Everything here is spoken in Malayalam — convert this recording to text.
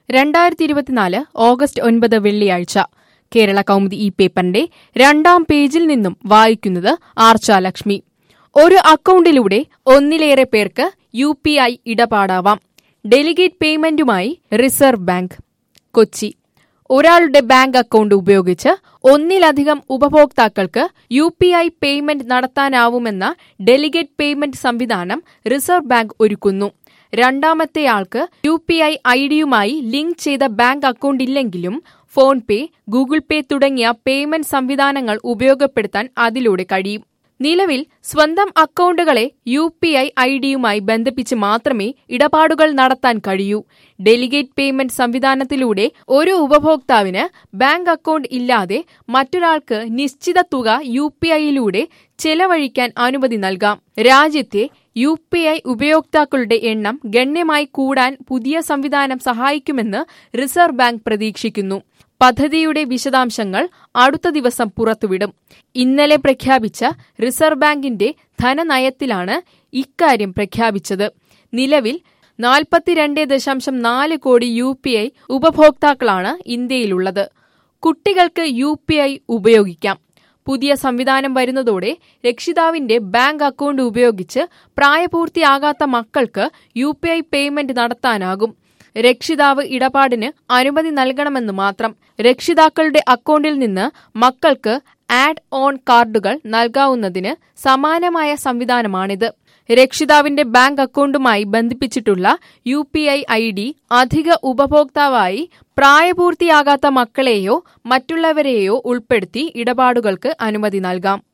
രണ്ടായിരത്തി ഇരുപത്തിനാല് ഓഗസ്റ്റ് ഒൻപത് വെള്ളിയാഴ്ച കേരള കൗമുദി ഈ പേപ്പറിന്റെ രണ്ടാം പേജിൽ നിന്നും വായിക്കുന്നത് ആർച്ച ലക്ഷ്മി ഒരു അക്കൗണ്ടിലൂടെ ഒന്നിലേറെ പേർക്ക് യു പി ഐ ഇടപാടാവാം ഡെലിഗേറ്റ് പേയ്മെന്റുമായി റിസർവ് ബാങ്ക് കൊച്ചി ഒരാളുടെ ബാങ്ക് അക്കൗണ്ട് ഉപയോഗിച്ച് ഒന്നിലധികം ഉപഭോക്താക്കൾക്ക് യു പി ഐ പേയ്മെന്റ് നടത്താനാവുമെന്ന ഡെലിഗേറ്റ് പേയ്മെന്റ് സംവിധാനം റിസർവ് ബാങ്ക് ഒരുക്കുന്നു രണ്ടാമത്തെയാൾക്ക് യു പി ഐ ഐ ഡിയുമായി ലിങ്ക് ചെയ്ത ബാങ്ക് അക്കൗണ്ട് ഇല്ലെങ്കിലും ഫോൺ പേ ഗൂഗിൾ പേ തുടങ്ങിയ പേയ്മെന്റ് സംവിധാനങ്ങൾ ഉപയോഗപ്പെടുത്താൻ അതിലൂടെ കഴിയും നിലവിൽ സ്വന്തം അക്കൗണ്ടുകളെ യു പി ഐ ഐ ഡിയുമായി ബന്ധിപ്പിച്ച് മാത്രമേ ഇടപാടുകൾ നടത്താൻ കഴിയൂ ഡെലിഗേറ്റ് പേയ്മെന്റ് സംവിധാനത്തിലൂടെ ഒരു ഉപഭോക്താവിന് ബാങ്ക് അക്കൗണ്ട് ഇല്ലാതെ മറ്റൊരാൾക്ക് നിശ്ചിത തുക യു പി ഐയിലൂടെ ചെലവഴിക്കാൻ അനുമതി നൽകാം രാജ്യത്തെ യു പി ഐ ഉപയോക്താക്കളുടെ എണ്ണം ഗണ്യമായി കൂടാൻ പുതിയ സംവിധാനം സഹായിക്കുമെന്ന് റിസർവ് ബാങ്ക് പ്രതീക്ഷിക്കുന്നു പദ്ധതിയുടെ വിശദാംശങ്ങൾ അടുത്ത ദിവസം പുറത്തുവിടും ഇന്നലെ പ്രഖ്യാപിച്ച റിസർവ് ബാങ്കിന്റെ ധനനയത്തിലാണ് ഇക്കാര്യം പ്രഖ്യാപിച്ചത് നിലവിൽ നാൽപ്പത്തിരണ്ട് ദശാംശം നാല് കോടി യു പി ഐ ഉപഭോക്താക്കളാണ് ഇന്ത്യയിലുള്ളത് കുട്ടികൾക്ക് യു പി ഐ ഉപയോഗിക്കാം പുതിയ സംവിധാനം വരുന്നതോടെ രക്ഷിതാവിന്റെ ബാങ്ക് അക്കൗണ്ട് ഉപയോഗിച്ച് പ്രായപൂർത്തിയാകാത്ത മക്കൾക്ക് യു പി ഐ പേയ്മെന്റ് നടത്താനാകും രക്ഷിതാവ് ഇടപാടിന് അനുമതി നൽകണമെന്ന് മാത്രം രക്ഷിതാക്കളുടെ അക്കൗണ്ടിൽ നിന്ന് മക്കൾക്ക് ആഡ് ഓൺ കാർഡുകൾ നൽകാവുന്നതിന് സമാനമായ സംവിധാനമാണിത് രക്ഷിതാവിന്റെ ബാങ്ക് അക്കൗണ്ടുമായി ബന്ധിപ്പിച്ചിട്ടുള്ള U P I I D അധിക ഉപഭോക്താവായി പ്രായപൂർത്തിയാകാത്ത മക്കളെയോ മറ്റുള്ളവരെയോ ഉൾപ്പെടുത്തി ഇടപാടുകൾക്ക് അനുമതി നൽകാം